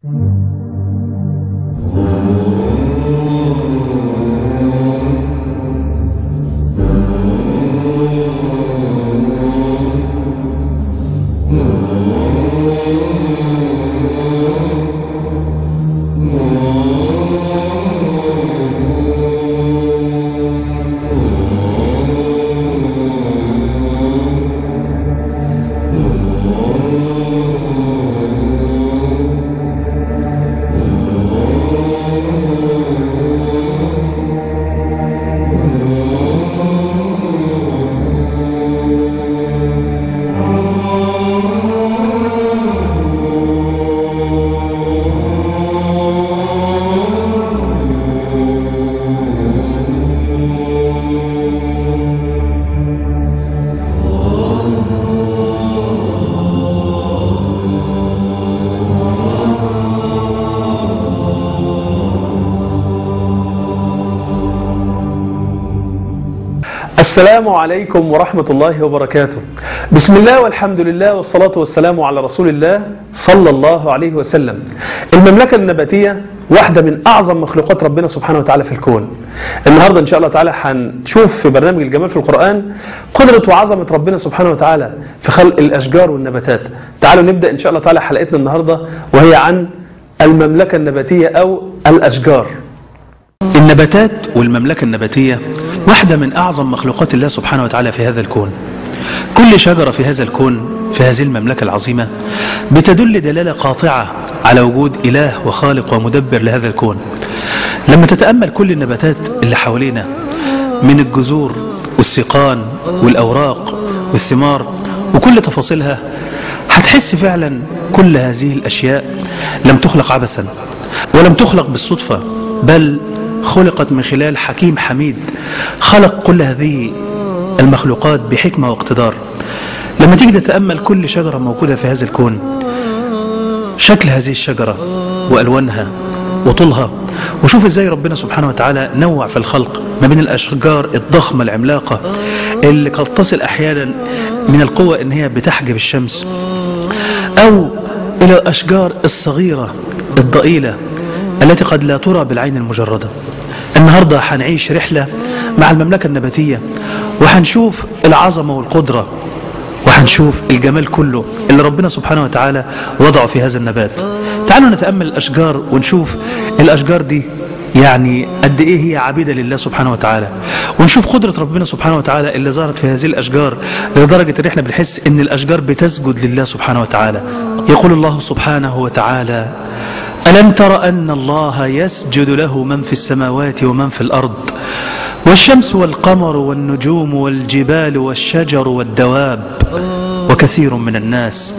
السلام عليكم ورحمة الله وبركاته بسم الله والحمد لله والصلاة والسلام على رسول الله صلى الله عليه وسلم المملكة النباتية واحدة من أعظم مخلوقات ربنا سبحانه وتعالى في الكون النهاردة إن شاء الله تعالى هنشوف في برنامج الجمال في القرآن قدرة وعظمة ربنا سبحانه وتعالى في خلق الأشجار والنباتات تعالوا نبدأ إن شاء الله تعالى حلقتنا النهاردة وهي عن المملكة النباتية أو الأشجار النباتات والمملكة النباتية واحدة من أعظم مخلوقات الله سبحانه وتعالى في هذا الكون كل شجرة في هذا الكون في هذه المملكة العظيمة بتدل دلالة قاطعة على وجود إله وخالق ومدبر لهذا الكون لما تتأمل كل النباتات اللي حوالينا من الجذور والسيقان والأوراق والثمار وكل تفاصيلها هتحس فعلا كل هذه الأشياء لم تخلق عبثا ولم تخلق بالصدفة بل خلقت من خلال حكيم حميد خلق كل هذه المخلوقات بحكمة واقتدار لما تيجي تتأمل كل شجرة موجودة في هذا الكون شكل هذه الشجرة وألوانها وطولها وشوف ازاي ربنا سبحانه وتعالى نوع في الخلق ما بين الأشجار الضخمة العملاقة اللي قد تصل أحيانا من القوة ان هي بتحجب الشمس أو إلى الأشجار الصغيرة الضئيلة التي قد لا ترى بالعين المجردة النهاردة هنعيش رحلة مع المملكة النباتية وهنشوف العظمة والقدرة وهنشوف الجمال كله اللي ربنا سبحانه وتعالى وضعه في هذا النبات تعالوا نتأمل الأشجار ونشوف الأشجار دي يعني قد إيه هي عبيدة لله سبحانه وتعالى ونشوف قدرة ربنا سبحانه وتعالى اللي ظهرت في هذه الأشجار لدرجة إن إحنا بنحس إن الأشجار بتسجد لله سبحانه وتعالى يقول الله سبحانه وتعالى ألم تر أن الله يسجد له من في السماوات ومن في الأرض والشمس والقمر والنجوم والجبال والشجر والدواب وكثير من الناس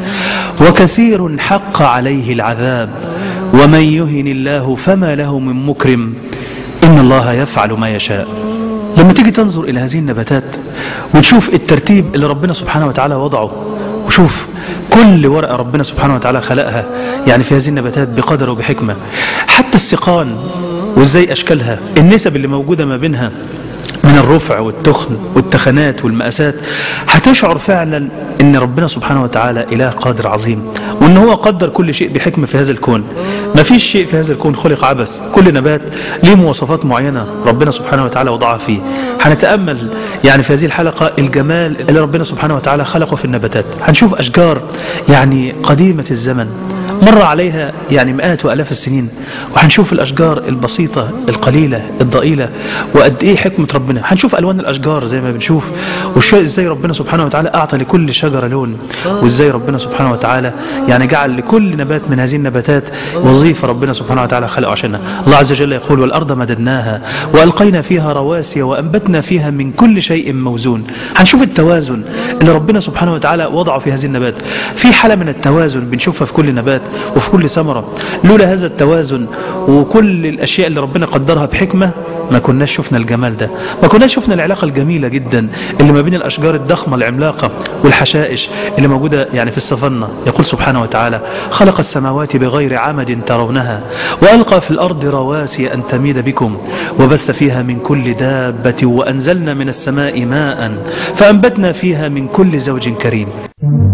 وكثير حق عليه العذاب ومن يهن الله فما له من مكرم إن الله يفعل ما يشاء لما تيجي تنظر إلى هذه النباتات وتشوف الترتيب اللي ربنا سبحانه وتعالى وضعه وشوف كل ورقة ربنا سبحانه وتعالى خلقها يعني في هذه النباتات بقدر وبحكمة حتى السقان وازاي أشكالها النسب اللي موجودة ما بينها من الرفع والتخن والتخنات والمقاسات هتشعر فعلا ان ربنا سبحانه وتعالى اله قادر عظيم وان هو قدر كل شيء بحكمه في هذا الكون ما فيش شيء في هذا الكون خلق عبث كل نبات ليه مواصفات معينه ربنا سبحانه وتعالى وضعها فيه هنتامل يعني في هذه الحلقه الجمال اللي ربنا سبحانه وتعالى خلقه في النباتات هنشوف اشجار يعني قديمه الزمن مر عليها يعني مئات وألاف السنين وهنشوف الأشجار البسيطة القليلة الضئيلة وقد إيه حكمة ربنا هنشوف ألوان الأشجار زي ما بنشوف وإزاي ربنا سبحانه وتعالى أعطى لكل شجرة لون وإزاي ربنا سبحانه وتعالى يعني جعل لكل نبات من هذه النباتات وظيفة ربنا سبحانه وتعالى خلقه عشانها الله عز وجل يقول والأرض مددناها وألقينا فيها رواسي وأنبتنا فيها من كل شيء موزون هنشوف التوازن اللي ربنا سبحانه وتعالى وضعه في هذه النبات في حالة من التوازن بنشوفها في كل نبات وفي كل ثمرة لولا هذا التوازن وكل الأشياء اللي ربنا قدرها بحكمة ما كناش شفنا الجمال ده ما كناش شفنا العلاقة الجميلة جدا اللي ما بين الأشجار الضخمة العملاقة والحشائش اللي موجودة يعني في السفنة يقول سبحانه وتعالى خلق السماوات بغير عمد ترونها وألقى في الأرض رواسي أن تميد بكم وبث فيها من كل دابة وأنزلنا من السماء ماء فأنبتنا فيها من كل زوج كريم